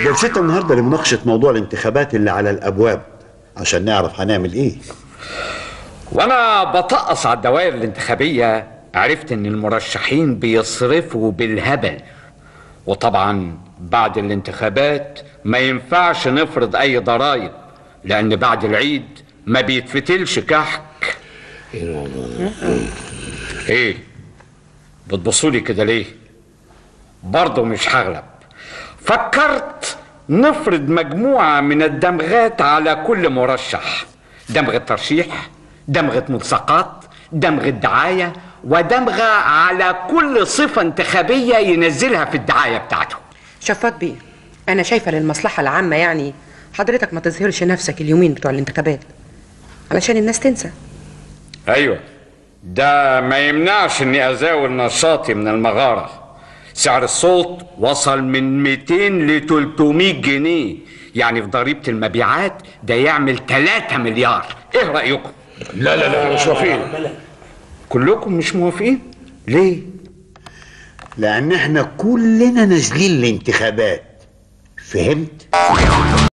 جلستنا النهارده لمناقشه موضوع الانتخابات اللي على الابواب عشان نعرف هنعمل ايه وانا بطقص على الدوائر الانتخابيه عرفت ان المرشحين بيصرفوا بالهبل وطبعا بعد الانتخابات ما ينفعش نفرض اي ضرائب لان بعد العيد ما بيتفتلش كحك ايه بتبصولي كده ليه برضه مش هغلب فكرت نفرض مجموعة من الدمغات على كل مرشح دمغة ترشيح دمغة ملصقات دمغة دعاية ودمغة على كل صفة انتخابية ينزلها في الدعاية بتاعته شفاط بيه انا شايفه للمصلحه العامه يعني حضرتك ما تظهرش نفسك اليومين بتوع الانتخابات علشان الناس تنسى ايوه ده ما يمنعش اني ازاول نشاطي من المغارة سعر الصوت وصل من 200 ل 300 جنيه يعني في ضريبة المبيعات ده يعمل 3 مليار ايه رأيكم لا لا لا مش موافقين كلكم مش موافقين ليه لان احنا كلنا نازلين الانتخابات فهمت